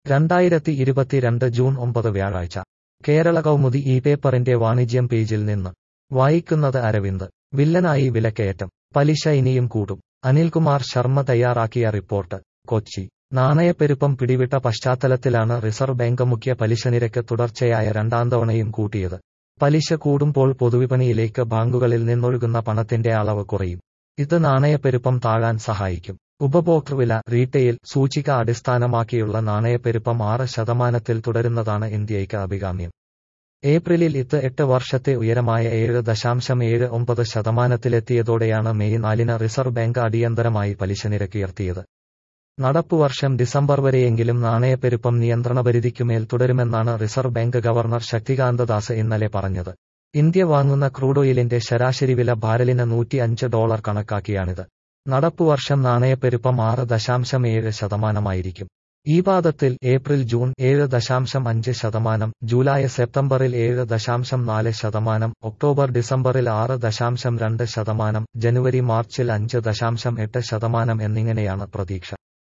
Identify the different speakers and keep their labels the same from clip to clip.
Speaker 1: രണ്ടായിരത്തി ഇരുപത്തിരണ്ട് ജൂൺ ഒമ്പത് വ്യാഴാഴ്ച കേരള കൗമുദി ഈ പേപ്പറിന്റെ വാണിജ്യം പേജിൽ നിന്ന് വായിക്കുന്നത് അരവിന്ദ് വില്ലനായി വിലക്കയറ്റം പലിശ ഇനിയും കൂടും അനിൽകുമാർ ശർമ്മ തയ്യാറാക്കിയ റിപ്പോർട്ട് കൊച്ചി നാണയപ്പെരുപ്പം പിടിവിട്ട പശ്ചാത്തലത്തിലാണ് റിസർവ് ബാങ്ക് മുഖ്യ പലിശ നിരക്ക് തുടർച്ചയായ രണ്ടാം തവണയും കൂട്ടിയത് പലിശ കൂടുമ്പോൾ പൊതുവിപണിയിലേക്ക് ബാങ്കുകളിൽ നിന്നൊഴുകുന്ന പണത്തിന്റെ അളവ് കുറയും ഇത് നാണയപ്പെരുപ്പം താഴാൻ സഹായിക്കും ഉപഭോക്തൃവില റീറ്റെയിൽ സൂചിക അടിസ്ഥാനമാക്കിയുള്ള നാണയപ്പെരുപ്പം ആറ് ശതമാനത്തിൽ തുടരുന്നതാണ് ഇന്ത്യയ്ക്ക് അഭികാമ്യം ഏപ്രിലിൽ ഇത് എട്ട് വർഷത്തെ ഉയരമായ ഏഴ് ദശാംശം ഏഴ് ഒമ്പത് ശതമാനത്തിലെത്തിയതോടെയാണ് മെയ് നാലിന് റിസർവ് ബാങ്ക് അടിയന്തരമായി പലിശ നിരക്കുയർത്തിയത് നടപ്പുവർഷം ഡിസംബർ വരെയെങ്കിലും നാണയപ്പെരുപ്പം നിയന്ത്രണപരിധിക്കുമേൽ തുടരുമെന്നാണ് reserve bank governor Shaktikanta Das ഇന്നലെ പറഞ്ഞത് ഇന്ത്യ വാങ്ങുന്ന ക്രൂഡ് ഓയിലിന്റെ ശരാശരി വില ബാരലിന് നൂറ്റി അഞ്ച് ഡോളർ കണക്കാക്കിയാണിത് നടപ്പുവർഷം നാണയപ്പെരുപ്പം ആറ് ദശാംശം ഏഴ് ശതമാനമായിരിക്കും ഈ പാദത്തിൽ ഏപ്രിൽ ജൂൺ ഏഴ് ദശാംശം അഞ്ച് ശതമാനം ജൂലൈ സെപ്റ്റംബറിൽ ഏഴ് ദശാംശം നാല് ശതമാനം ഒക്ടോബർ ഡിസംബറിൽ ആറ് ദശാംശം രണ്ട് ശതമാനം ജനുവരി മാർച്ചിൽ അഞ്ച് ദശാംശം എട്ട് ശതമാനം എന്നിങ്ങനെയാണ് പ്രതീക്ഷ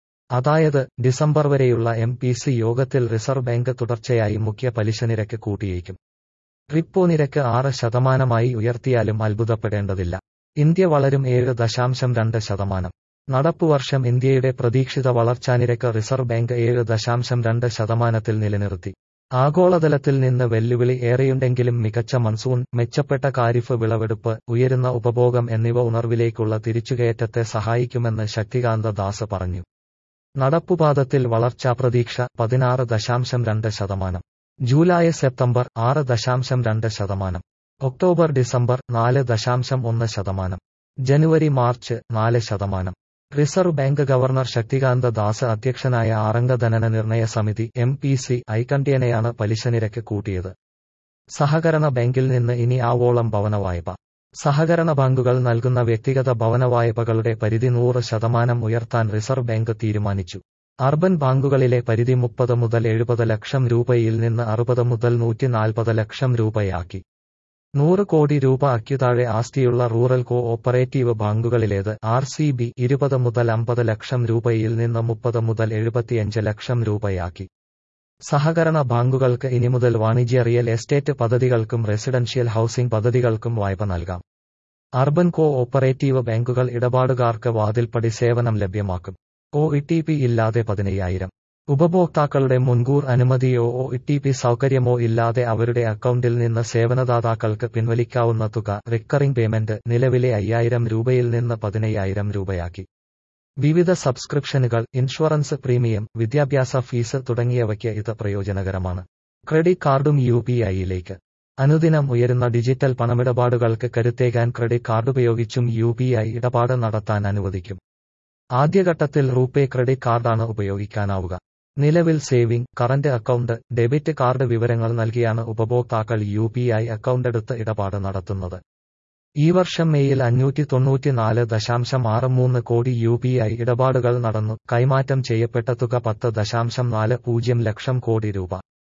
Speaker 1: അതായത് ഡിസംബർ വരെയുള്ള എം പി സി യോഗത്തിൽ റിസർവ് ബാങ്ക് തുടർച്ചയായി മുഖ്യ പലിശ നിരക്ക് കൂട്ടിയേക്കും റിപ്പോ നിരക്ക് ആറ് ശതമാനമായി ഉയർത്തിയാലും അത്ഭുതപ്പെടേണ്ടതില്ല ഇന്ത്യ വളരും ഏഴ് ദശാംശം രണ്ട് ശതമാനം നടപ്പുവർഷം ഇന്ത്യയുടെ പ്രതീക്ഷിത വളർച്ചാനിരക്ക് റിസർവ് ബാങ്ക് ഏഴ് ദശാംശം രണ്ട് ശതമാനത്തിൽ നിലനിർത്തി ആഗോളതലത്തിൽ നിന്ന് വെല്ലുവിളി ഏറെയുണ്ടെങ്കിലും മികച്ച മൺസൂൺ മെച്ചപ്പെട്ട കാരിഫ് വിളവെടുപ്പ് ഉയരുന്ന ഉപഭോഗം എന്നിവ ഉണർവിലേക്കുള്ള തിരിച്ചുകയറ്റത്തെ സഹായിക്കുമെന്ന് ശക്തികാന്ത ദാസ് പറഞ്ഞു നടപ്പുപാദത്തിൽ വളർച്ചാ പ്രതീക്ഷ പതിനാറ് ദശാംശം രണ്ട് ശതമാനം ജൂലൈ സെപ്റ്റംബർ ആറ് ദശാംശം രണ്ട് ശതമാനം ഒക്ടോബർ ഡിസംബർ നാല് ദശാംശം ഒന്ന് ശതമാനം ജനുവരി മാർച്ച് നാല് ശതമാനം reserve bank governor Shaktikanta Das അധ്യക്ഷനായ ആറംഗ ധനന നിർണയ സമിതി എം പി സി ഐകണ്ഠ്യേനയാണ് പലിശ നിരക്ക് കൂട്ടിയത് സഹകരണ ബാങ്കിൽ നിന്ന് ഇനി ആവോളം ഭവന വായ്പ സഹകരണ ബാങ്കുകൾ നൽകുന്ന വ്യക്തിഗത ഭവന വായ്പകളുടെ പരിധി നൂറ് ശതമാനം ഉയർത്താൻ റിസർവ് ബാങ്ക് തീരുമാനിച്ചു അർബൻ ബാങ്കുകളിലെ പരിധി മുപ്പത് മുതൽ എഴുപത് ലക്ഷം രൂപയിൽ നിന്ന് അറുപത് മുതൽ നൂറ്റി നാൽപ്പത് ലക്ഷം രൂപയാക്കി നൂറ് കോടി രൂപ അക്യുതാഴെ ആസ്തിയുള്ള റൂറൽ കോ ഓപ്പറേറ്റീവ് ബാങ്കുകളിലേത് ആർ സി ബി ഇരുപത് മുതൽ അമ്പത് ലക്ഷം രൂപയിൽ നിന്ന് മുപ്പത് മുതൽ എഴുപത്തിയഞ്ച് ലക്ഷം രൂപയാക്കി സഹകരണ ബാങ്കുകൾക്ക് ഇനി മുതൽ വാണിജ്യ റിയൽ എസ്റ്റേറ്റ് പദ്ധതികൾക്കും റെസിഡൻഷ്യൽ ഹൌസിംഗ് പദ്ധതികൾക്കും വായ്പ നൽകാം അർബൻ കോ ഓപ്പറേറ്റീവ് ബാങ്കുകൾ ഇടപാടുകാർക്ക് വാതിൽപ്പടി സേവനം ലഭ്യമാക്കും ഒ ഇ ടി പി ഇല്ലാതെ പതിനയ്യായിരം ഉപഭോക്താക്കളുടെ മുൻകൂർ അനുമതിയോ ഒ ഇ ടി പി സൗകര്യമോ ഇല്ലാതെ അവരുടെ അക്കൗണ്ടിൽ നിന്ന് സേവനദാതാക്കൾക്ക് പിൻവലിക്കാവുന്ന തുക റിക്കറിംഗ് പേയ്മെന്റ് നിലവിലെ അയ്യായിരം രൂപയിൽ നിന്ന് പതിനയ്യായിരം രൂപയാക്കി വിവിധ സബ്സ്ക്രിപ്ഷനുകൾ ഇൻഷുറൻസ് പ്രീമിയം വിദ്യാഭ്യാസ ഫീസ് തുടങ്ങിയവയ്ക്ക് ഇത് പ്രയോജനകരമാണ് ക്രെഡിറ്റ് കാർഡും യു പി ഐയിലേക്ക് അനുദിനം ഉയരുന്ന ഡിജിറ്റൽ പണമിടപാടുകൾക്ക് കരുത്തേകാൻ ക്രെഡിറ്റ് കാർഡ് ഉപയോഗിച്ചും യു പി ഐ ഇടപാട് നടത്താൻ അനുവദിക്കും ആദ്യഘട്ടത്തിൽ റൂപേ ക്രെഡിറ്റ് കാർഡാണ് ഉപയോഗിക്കാനാവുക നിലവിൽ saving current account debit card വിവരങ്ങൾ നൽകിയാണ് ഉപഭോക്താക്കൾ യു പി ഐ അക്കൗണ്ട് എടുത്ത് ഇടപാട് നടത്തുന്നത് ഈ വർഷം മെയ്യിൽ അഞ്ഞൂറ്റി തൊണ്ണൂറ്റിനാല് ദശാംശം ആറ് മൂന്ന് കോടി യു പി ഐ ഇടപാടുകൾ നടന്നു കൈമാറ്റം ചെയ്യപ്പെട്ട തുക പത്ത് ദശാംശം നാല് പൂജ്യം ലക്ഷം കോടി രൂപ